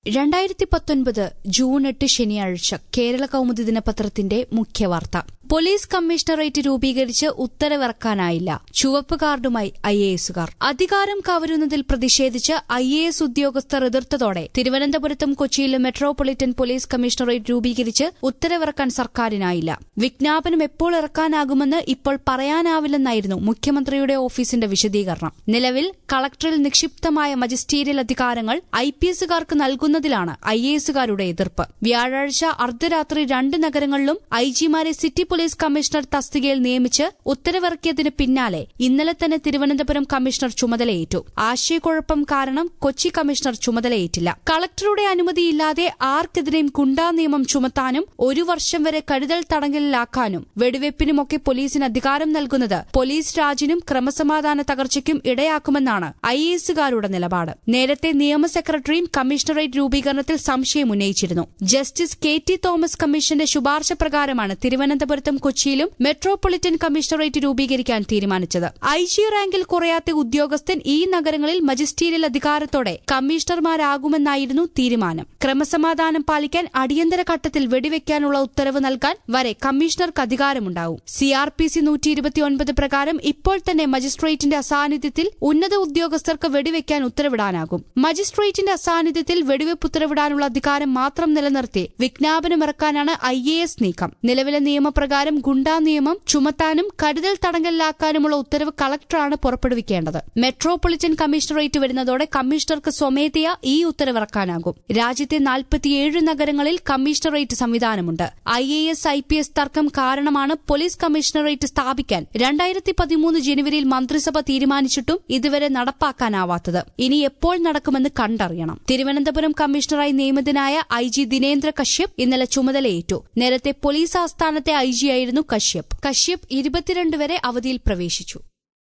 രണ്ടായിരത്തി പത്തൊൻപത് ജൂൺ എട്ട് ശനിയാഴ്ച കേരള കൌമുദി ദിനപത്രത്തിന്റെ മുഖ്യവാർത്ത പോലീസ് കമ്മീഷണറേറ്റ് രൂപീകരിച്ച് ഉത്തരവിറക്കാനായില്ല ചുവപ്പ് കാർഡുമായി ഐ എ എസുകാർ അധികാരം കവരുന്നതിൽ പ്രതിഷേധിച്ച് ഐ എ എസ് ഉദ്യോഗസ്ഥർ എതിർത്തതോടെ തിരുവനന്തപുരത്തും കൊച്ചിയിലും മെട്രോപൊളിറ്റൻ പോലീസ് കമ്മീഷണറേറ്റ് രൂപീകരിച്ച് ഉത്തരവിറക്കാൻ സർക്കാരിനായില്ല വിജ്ഞാപനം എപ്പോൾ ഇറക്കാനാകുമെന്ന് ഇപ്പോൾ പറയാനാവില്ലെന്നായിരുന്നു മുഖ്യമന്ത്രിയുടെ ഓഫീസിന്റെ വിശദീകരണം നിലവിൽ കളക്ടറിൽ നിക്ഷിപ്തമായ മജിസ്റ്റീരിയൽ അധികാരങ്ങൾ ഐ പി എസുകാർക്ക് നൽകുന്നതിലാണ് ഐ എ എസുകാരുടെ എതിർപ്പ് വ്യാഴാഴ്ച അർദ്ധരാത്രി രണ്ട് നഗരങ്ങളിലും ഐ ജിമാരെ സിറ്റി പോലീസ് കമ്മീഷണർ തസ്തികയിൽ നിയമിച്ച് ഉത്തരവിറക്കിയതിന് പിന്നാലെ ഇന്നലെ തന്നെ തിരുവനന്തപുരം കമ്മീഷണർ ചുമതലയേറ്റു ആശയക്കുഴപ്പം കാരണം കൊച്ചി കമ്മീഷണർ ചുമതലയേറ്റില്ല കളക്ടറുടെ അനുമതിയില്ലാതെ ആർക്കെതിരെയും ഗുണ്ടാ നിയമം ചുമത്താനും ഒരു വർഷം വരെ കരുതൽ തടങ്കലിലാക്കാനും വെടിവെപ്പിനുമൊക്കെ പോലീസിന് അധികാരം നൽകുന്നത് പോലീസ് രാജിനും ക്രമസമാധാന തകർച്ചയ്ക്കും ഇടയാക്കുമെന്നാണ് ഐ എസുകാരുടെ നിലപാട് നേരത്തെ നിയമ സെക്രട്ടറിയും കമ്മീഷണറേറ്റ് രൂപീകരണത്തിൽ സംശയം ഉന്നയിച്ചിരുന്നു ജസ്റ്റിസ് കെ ടി തോമസ് കമ്മീഷന്റെ ശുപാർശ പ്രകാരമാണ് തിരുവനന്തപുരത്തും കൊച്ചിയിലും മെട്രോപൊളിറ്റൻ കമ്മീഷണറേറ്റ് രൂപീകരിക്കാൻ തീരുമാനിച്ചത് ഐ ജി റാങ്കിൽ കുറയാത്ത ഉദ്യോഗസ്ഥൻ ഈ നഗരങ്ങളിൽ മജിസ്റ്റീരിയൽ അധികാരത്തോടെ കമ്മീഷണർമാരാകുമെന്നായിരുന്നു തീരുമാനം ക്രമസമാധാനം പാലിക്കാൻ അടിയന്തര ഘട്ടത്തിൽ വെടിവെക്കാനുള്ള ഉത്തരവ് നൽകാൻ വരെ കമ്മീഷണർക്ക് അധികാരമുണ്ടാവും സി ആർ പി സി നൂറ്റി ഇരുപത്തിയൊൻപത് പ്രകാരം ഇപ്പോൾ തന്നെ മജിസ്ട്രേറ്റിന്റെ അസാന്നിധ്യത്തിൽ ഉന്നത ഉദ്യോഗസ്ഥർക്ക് വെടിവെക്കാൻ ഉത്തരവിടാനാകും മജിസ്ട്രേറ്റിന്റെ അസാന്നിധ്യത്തിൽ വെടിവെപ്പ് ഉത്തരവിടാനുള്ള അധികാരം മാത്രം നിലനിർത്തി വിജ്ഞാപനമിറക്കാനാണ് ഐ എ എസ് നീക്കം നിലവിലെ നിയമപ്രകാരം ഗുണ്ടാ നിയമം ചുമത്താനും കരുതൽ തടങ്കലിലാക്കാനുമുള്ള ഉത്തരവ് കളക്ടറാണ് പുറപ്പെടുവിക്കേണ്ടത് മെട്രോപൊളിറ്റൻ കമ്മീഷണറേറ്റ് വരുന്നതോടെ കമ്മീഷണർക്ക് സ്വമേധയാ ഈ ഉത്തരവിറക്കാനാകും രാജ്യത്തെ നാൽപ്പത്തിയേഴ് നഗരങ്ങളിൽ കമ്മീഷണറേറ്റ് സംവിധാനമുണ്ട് I A S I P S തർക്കം കാരണമാണ് പോലീസ് കമ്മീഷണറേറ്റ് സ്ഥാപിക്കാൻ രണ്ടായിരത്തി പതിമൂന്ന് ജനുവരിയിൽ മന്ത്രിസഭ തീരുമാനിച്ചിട്ടും ഇതുവരെ നടപ്പാക്കാനാവാത്തത് ഇനി എപ്പോൾ നടക്കുമെന്ന് കണ്ടറിയണം തിരുവനന്തപുരം കമ്മീഷണറായി നിയമിതനായ ഐ ജി ദിനേന്ദ്ര കശ്യപ് ഇന്നലെ ചുമതലയേറ്റു നേരത്തെ പോലീസ് ആസ്ഥാനത്തെ ഐ ജിയായിരുന്നു കശ്യപ് കശ്യപ് ഇരുപത്തിരണ്ട് വരെ അവധിയിൽ പ്രവേശിച്ചു